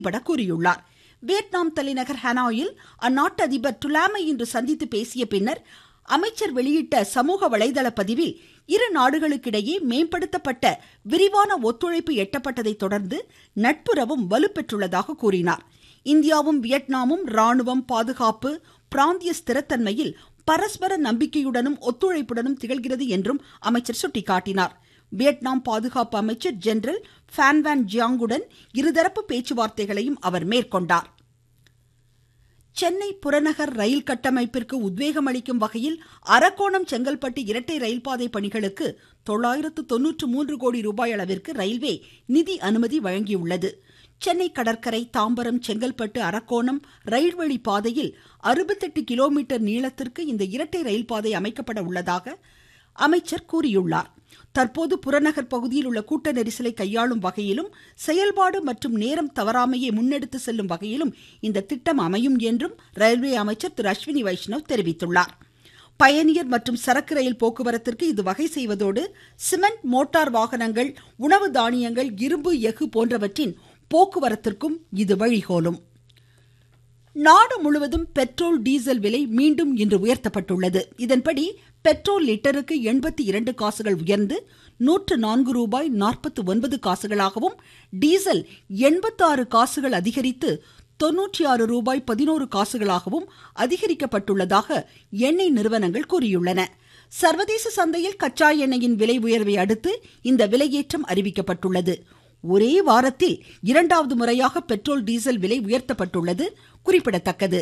பட கூறியுள்ளார் வியட்நாம் தலைநகர் ஹனாயில் அந்நாட்டு அதிபர் டுலாமை இன்று சந்தித்து பேசிய பின்னர் அமைச்சர் வெளியிட்ட சமூக வலைதள பதிவில் இரு நாடுகளுக்கிடையே மேம்படுத்தப்பட்ட விரிவான ஒத்துழைப்பு எட்டப்பட்டதை தொடர்ந்து நட்புறவும் வலுப்பெற்றுள்ளதாக கூறினார் இந்தியாவும் வியட்நாமும் ராணுவம் பாதுகாப்பு பிராந்திய ஸ்திரத்தன்மையில் பரஸ்பர நம்பிக்கையுடனும் ஒத்துழைப்புடனும் திகழ்கிறது என்றும் அமைச்சர் சுட்டிக்காட்டினார் வியட்நாம் பாதுகாப்பு அமைச்சர் ஜெனரல் ஃபேன்வான் ஜியாங்குடன் இருதரப்பு பேச்சுவார்த்தைகளையும் அவர் மேற்கொண்டார் சென்னை புறநகர் ரயில் கட்டமைப்பிற்கு உத்வேகம் அளிக்கும் வகையில் அரக்கோணம் செங்கல்பட்டு இரட்டை ரயில்பாதை பணிகளுக்கு தொள்ளாயிரத்து தொன்னூற்று மூன்று கோடி ரூபாய் அளவிற்கு ரயில்வே நிதி அனுமதி வழங்கியுள்ளது சென்னை கடற்கரை தாம்பரம் செங்கல்பட்டு அரக்கோணம் ரயில்வழி பாதையில் அறுபத்தெட்டு கிலோமீட்டர் நீளத்திற்கு இந்த இரட்டை ரயில் பாதை அமைக்கப்பட உள்ளதாக அமைச்சர் கூறியுள்ளார் தற்போது புறநகர் பகுதியில் உள்ள கூட்ட நெரிசலை கையாளும் வகையிலும் செயல்பாடு மற்றும் நேரம் தவறாமையை முன்னெடுத்து செல்லும் வகையிலும் இந்த திட்டம் அமையும் என்றும் ரயில்வே அமைச்சர் திரு அஸ்வினி வைஷ்ணவ் தெரிவித்துள்ளார் பயணியர் மற்றும் சரக்கு ரயில் போக்குவரத்திற்கு இது வகை செய்வதோடு சிமெண்ட் மோட்டார் வாகனங்கள் உணவு தானியங்கள் இரும்பு எஃகு போன்றவற்றின் போக்குவரத்திற்கும் இது வழிகோலும் நாடு முழுவதும் பெட்ரோல் டீசல் விலை மீண்டும் இன்று உயர்த்தப்பட்டுள்ளது இதன்படி பெட்ரோல் லிட்டருக்கு எண்பத்தி இரண்டு காசுகள் உயர்ந்து நூற்று நான்கு ரூபாய் நாற்பத்தி ஒன்பது காசுகளாகவும் டீசல் எண்பத்தாறு காசுகள் அதிகரித்து தொன்னூற்றி ஆறு ரூபாய் பதினோரு காசுகளாகவும் அதிகரிக்கப்பட்டுள்ளதாக எண்ணெய் நிறுவனங்கள் கூறியுள்ளன சர்வதேச சந்தையில் கச்சா எண்ணெயின் விலை உயர்வை அடுத்து இந்த விலையேற்றம் அறிவிக்கப்பட்டுள்ளது ஒரே வாரத்தில் இரண்டாவது முறையாக பெட்ரோல் டீசல் விலை உயர்த்தப்பட்டுள்ளது குறிப்பிடத்தக்கது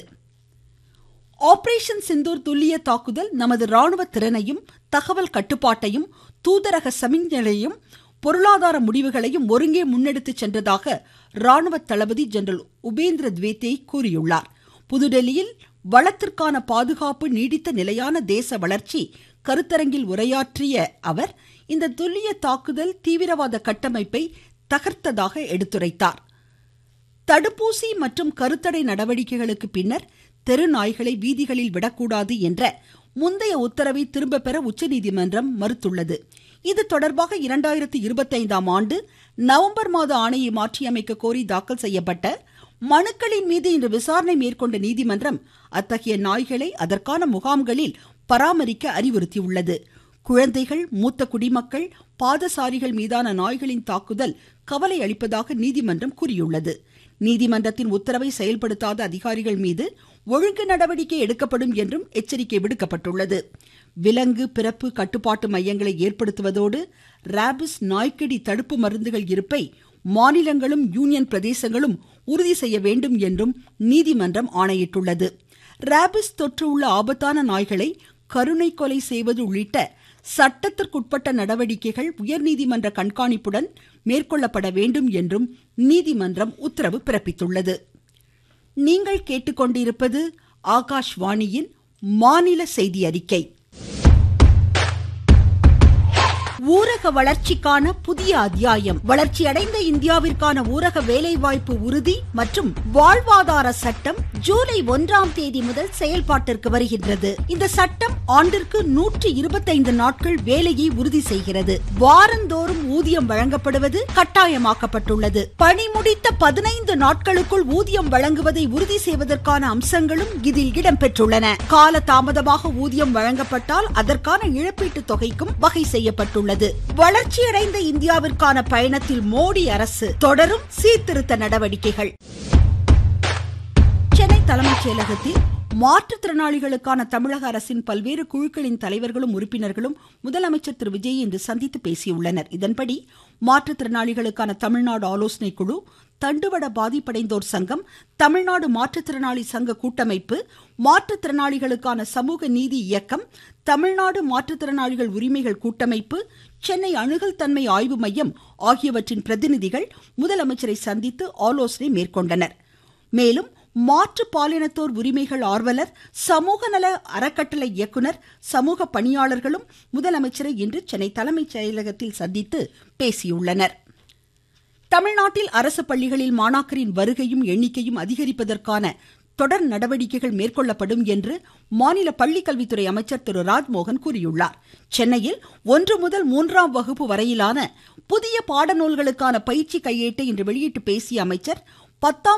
ஆபரேஷன் சிந்தூர் துல்லிய தாக்குதல் நமது ராணுவ திறனையும் தகவல் கட்டுப்பாட்டையும் தூதரக சமிஞ்சையையும் பொருளாதார முடிவுகளையும் ஒருங்கே முன்னெடுத்து சென்றதாக ராணுவ தளபதி ஜெனரல் உபேந்திரத்வேத்தே கூறியுள்ளார் புதுடெல்லியில் வளத்திற்கான பாதுகாப்பு நீடித்த நிலையான தேச வளர்ச்சி கருத்தரங்கில் உரையாற்றிய அவர் இந்த துல்லிய தாக்குதல் தீவிரவாத கட்டமைப்பை தகர்த்ததாக எடுத்துரைத்தார் தடுப்பூசி மற்றும் கருத்தடை நடவடிக்கைகளுக்கு பின்னர் தெரு நாய்களை வீதிகளில் விடக்கூடாது என்ற முந்தைய உத்தரவை திரும்ப பெற உச்சநீதிமன்றம் மறுத்துள்ளது இது தொடர்பாக இரண்டாயிரத்தி இருபத்தைந்தாம் ஆண்டு நவம்பர் மாத ஆணையை மாற்றியமைக்க கோரி தாக்கல் செய்யப்பட்ட மனுக்களின் மீது இன்று விசாரணை மேற்கொண்ட நீதிமன்றம் அத்தகைய நாய்களை அதற்கான முகாம்களில் பராமரிக்க அறிவுறுத்தியுள்ளது குழந்தைகள் மூத்த குடிமக்கள் பாதசாரிகள் மீதான நாய்களின் தாக்குதல் கவலை அளிப்பதாக நீதிமன்றம் கூறியுள்ளது நீதிமன்றத்தின் உத்தரவை செயல்படுத்தாத அதிகாரிகள் மீது ஒழுங்கு நடவடிக்கை எடுக்கப்படும் என்றும் எச்சரிக்கை விடுக்கப்பட்டுள்ளது விலங்கு பிறப்பு கட்டுப்பாட்டு மையங்களை ஏற்படுத்துவதோடு ராபிஸ் நாய்க்கடி தடுப்பு மருந்துகள் இருப்பை மாநிலங்களும் யூனியன் பிரதேசங்களும் உறுதி செய்ய வேண்டும் என்றும் நீதிமன்றம் ஆணையிட்டுள்ளது ராபிஸ் தொற்று உள்ள ஆபத்தான நாய்களை கருணை கொலை செய்வது உள்ளிட்ட சட்டத்திற்குட்பட்ட நடவடிக்கைகள் உயர்நீதிமன்ற கண்காணிப்புடன் மேற்கொள்ளப்பட வேண்டும் என்றும் நீதிமன்றம் உத்தரவு பிறப்பித்துள்ளது நீங்கள் கேட்டுக்கொண்டிருப்பது ஆகாஷ்வாணியின் மாநில செய்தி அறிக்கை ஊரக வளர்ச்சிக்கான புதிய அத்தியாயம் வளர்ச்சியடைந்த இந்தியாவிற்கான ஊரக வேலைவாய்ப்பு உறுதி மற்றும் வாழ்வாதார சட்டம் ஜூலை ஒன்றாம் தேதி முதல் செயல்பாட்டிற்கு வருகின்றது இந்த சட்டம் ஆண்டிற்கு நூற்றி இருபத்தைந்து நாட்கள் வேலையை உறுதி செய்கிறது வாரந்தோறும் ஊதியம் வழங்கப்படுவது கட்டாயமாக்கப்பட்டுள்ளது பணி முடித்த பதினைந்து நாட்களுக்குள் ஊதியம் வழங்குவதை உறுதி செய்வதற்கான அம்சங்களும் இதில் இடம்பெற்றுள்ளன கால தாமதமாக ஊதியம் வழங்கப்பட்டால் அதற்கான இழப்பீட்டு தொகைக்கும் வகை செய்யப்பட்டுள்ளது உள்ளது வளர்ச்சியடைந்த இந்தியாவிற்கான பயணத்தில் மோடி அரசு தொடரும் சீர்திருத்த நடவடிக்கைகள் சென்னை தலைமைச் செயலகத்தில் மாற்றுத்திறனாளிகளுக்கான தமிழக அரசின் பல்வேறு குழுக்களின் தலைவர்களும் உறுப்பினர்களும் முதலமைச்சர் திரு விஜய் இன்று சந்தித்து பேசியுள்ளனர் இதன்படி மாற்றுத்திறனாளிகளுக்கான தமிழ்நாடு ஆலோசனை குழு தண்டுவட பாதிப்படைந்தோர் சங்கம் தமிழ்நாடு மாற்றுத்திறனாளி சங்க கூட்டமைப்பு மாற்றுத்திறனாளிகளுக்கான சமூக நீதி இயக்கம் தமிழ்நாடு மாற்றுத்திறனாளிகள் உரிமைகள் கூட்டமைப்பு சென்னை அணுகல் தன்மை ஆய்வு மையம் ஆகியவற்றின் பிரதிநிதிகள் முதலமைச்சரை சந்தித்து ஆலோசனை மேற்கொண்டனர் மேலும் மாற்று பாலினத்தோர் உரிமைகள் ஆர்வலர் சமூக நல அறக்கட்டளை இயக்குனர் சமூக பணியாளர்களும் முதலமைச்சரை இன்று சென்னை தலைமைச் செயலகத்தில் சந்தித்து பேசியுள்ளனர் தமிழ்நாட்டில் அரசு பள்ளிகளில் மாணாக்கரின் வருகையும் எண்ணிக்கையும் அதிகரிப்பதற்கான தொடர் நடவடிக்கைகள் மேற்கொள்ளப்படும் என்று மாநில பள்ளிக்கல்வித்துறை அமைச்சர் திரு ராஜ்மோகன் கூறியுள்ளார் சென்னையில் ஒன்று முதல் மூன்றாம் வகுப்பு வரையிலான புதிய பாடநூல்களுக்கான பயிற்சி கையேட்டை இன்று வெளியிட்டு பேசிய அமைச்சர் பத்தாம்